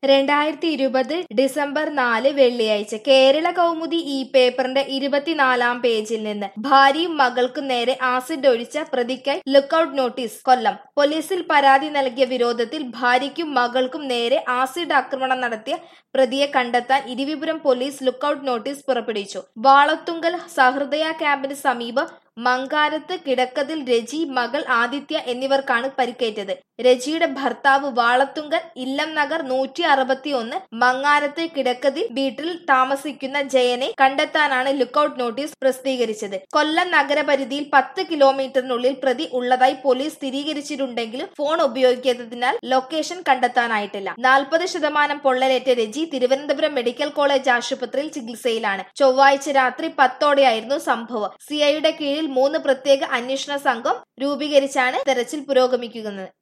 രണ്ടായിരത്തി ഇരുപത് ഡിസംബർ നാല് വെള്ളിയാഴ്ച കേരള കൗമുദി ഈ പേപ്പറിന്റെ ഇരുപത്തിനാലാം പേജിൽ നിന്ന് ഭാര്യയും മകൾക്കും നേരെ ആസിഡ് ഒഴിച്ച പ്രതിക്കായി ലുക്കൌട്ട് നോട്ടീസ് കൊല്ലം പോലീസിൽ പരാതി നൽകിയ വിരോധത്തിൽ ഭാര്യയ്ക്കും മകൾക്കും നേരെ ആസിഡ് ആക്രമണം നടത്തിയ പ്രതിയെ കണ്ടെത്താൻ ഇരിവിപുരം പോലീസ് ലുക്കൌട്ട് നോട്ടീസ് പുറപ്പെടുവിച്ചു വാളത്തുങ്കൽ സഹൃദയ ക്യാമ്പിന് സമീപം മങ്കാരത്ത് കിടക്കതിൽ രജി മകൾ ആദിത്യ എന്നിവർക്കാണ് പരിക്കേറ്റത് രജിയുടെ ഭർത്താവ് വാളത്തുങ്കൽ ഇല്ലം നഗർ നൂറ്റി അറുപത്തി ഒന്ന് മങ്ങാരത്ത് കിടക്കതിൽ വീട്ടിൽ താമസിക്കുന്ന ജയനെ കണ്ടെത്താനാണ് ലുക്കൌട്ട് നോട്ടീസ് പ്രസിദ്ധീകരിച്ചത് കൊല്ലം നഗരപരിധിയിൽ പത്ത് കിലോമീറ്ററിനുള്ളിൽ പ്രതി ഉള്ളതായി പോലീസ് സ്ഥിരീകരിച്ചിട്ടുണ്ടെങ്കിലും ഫോൺ ഉപയോഗിക്കാത്തതിനാൽ ലൊക്കേഷൻ കണ്ടെത്താനായിട്ടില്ല നാൽപ്പത് ശതമാനം പൊള്ളലേറ്റ രജി തിരുവനന്തപുരം മെഡിക്കൽ കോളേജ് ആശുപത്രിയിൽ ചികിത്സയിലാണ് ചൊവ്വാഴ്ച രാത്രി പത്തോടെയായിരുന്നു സംഭവം സിഐയുടെ കീഴിൽ മൂന്ന് പ്രത്യേക അന്വേഷണ സംഘം രൂപീകരിച്ചാണ് തെരച്ചിൽ പുരോഗമിക്കുന്നത്